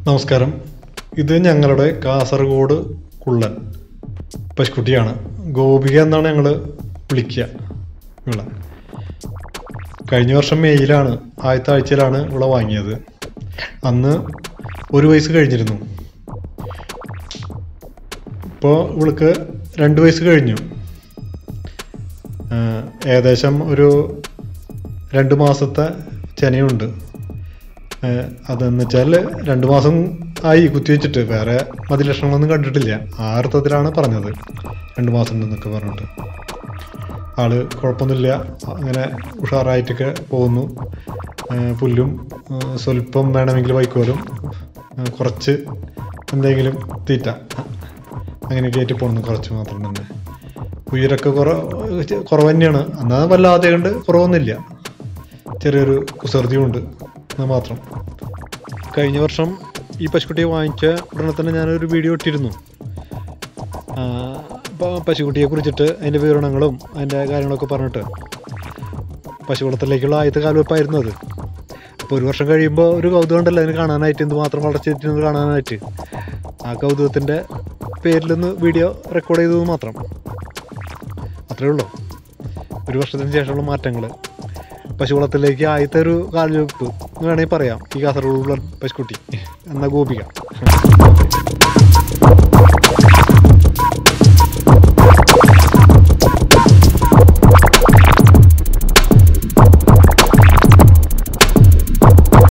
നമസ്കാരം ഇത് ഞങ്ങളുടെ കാസർഗോഡ് കുള്ളൻ പശുക്കുട്ടിയാണ് ഗോപിക എന്നാണ് ഞങ്ങൾ വിളിക്കുക ഇവളെ കഴിഞ്ഞ വർഷം മെയ്യിലാണ് ആദ്യത്തെ ആഴ്ചയിലാണ് ഇവളെ വാങ്ങിയത് അന്ന് ഒരു വയസ്സ് കഴിഞ്ഞിരുന്നു ഇപ്പോൾ ഇവൾക്ക് രണ്ട് വയസ്സ് കഴിഞ്ഞു ആഹ് ഏകദേശം ഒരു രണ്ട് മാസത്തെ ചെനയുണ്ട് ഏഹ് അതെന്ന് വെച്ചാൽ രണ്ട് മാസം ആയി കുത്തിവെച്ചിട്ട് വേറെ മതി ലക്ഷണങ്ങളൊന്നും കണ്ടിട്ടില്ല ആ അർത്ഥത്തിലാണ് പറഞ്ഞത് രണ്ട് മാസം ഉണ്ടെന്നൊക്കെ പറഞ്ഞിട്ട് ആള് കുഴപ്പമൊന്നുമില്ല അങ്ങനെ ഉഷാറായിട്ടൊക്കെ പോകുന്നു ഏഹ് പുല്ലും ഏഹ് സ്വല്പം വേണമെങ്കിൽ വൈക്കോലും ഏഹ് കുറച്ച് എന്തെങ്കിലും തീറ്റ അങ്ങനെയൊക്കെ ആയിട്ട് പോകുന്നു കുറച്ച് മാത്രം തന്നെ ഉയരൊക്കെ കുറ കുറവ് തന്നെയാണ് എന്നാൽ വല്ലാതെ കണ്ട് കുറവൊന്നുമില്ല ചെറിയൊരു കുസൃതിയും ഉണ്ട് എന്ന് മാത്രം കഴിഞ്ഞ വർഷം ഈ പശുക്കുട്ടിയെ വാങ്ങിച്ച ഉടനെ തന്നെ ഞാനൊരു വീഡിയോ ഇട്ടിരുന്നു അപ്പോൾ പശുക്കുട്ടിയെ കുറിച്ചിട്ട് അതിൻ്റെ വിവരണങ്ങളും അതിൻ്റെ കാര്യങ്ങളൊക്കെ പറഞ്ഞിട്ട് പശുവളത്തിലേക്കുള്ള ആദ്യത്തെ കാൽവെപ്പായിരുന്നു അത് അപ്പോൾ ഒരു വർഷം കഴിയുമ്പോൾ ഒരു കൗതുകം ഉണ്ടല്ലോ അതിന് കാണാനായിട്ട് എന്ത് മാത്രം വളർച്ചയെത്തിയെന്ന് കാണാനായിട്ട് ആ കൗതുകത്തിൻ്റെ പേരിലൊന്ന് വീഡിയോ റെക്കോർഡ് ചെയ്തത് മാത്രം അത്രേ ഉള്ളൂ ഒരു വർഷത്തിന് ശേഷമുള്ള മാറ്റങ്ങൾ പശുവളത്തിലേക്ക് ആദ്യത്തെ ഒരു കാൽവെപ്പ് എന്ന് വേണമെങ്കിൽ പറയാം ഈ കാസർഗോഡുള്ള പശുക്കുട്ടി എന്ന ഗോപിക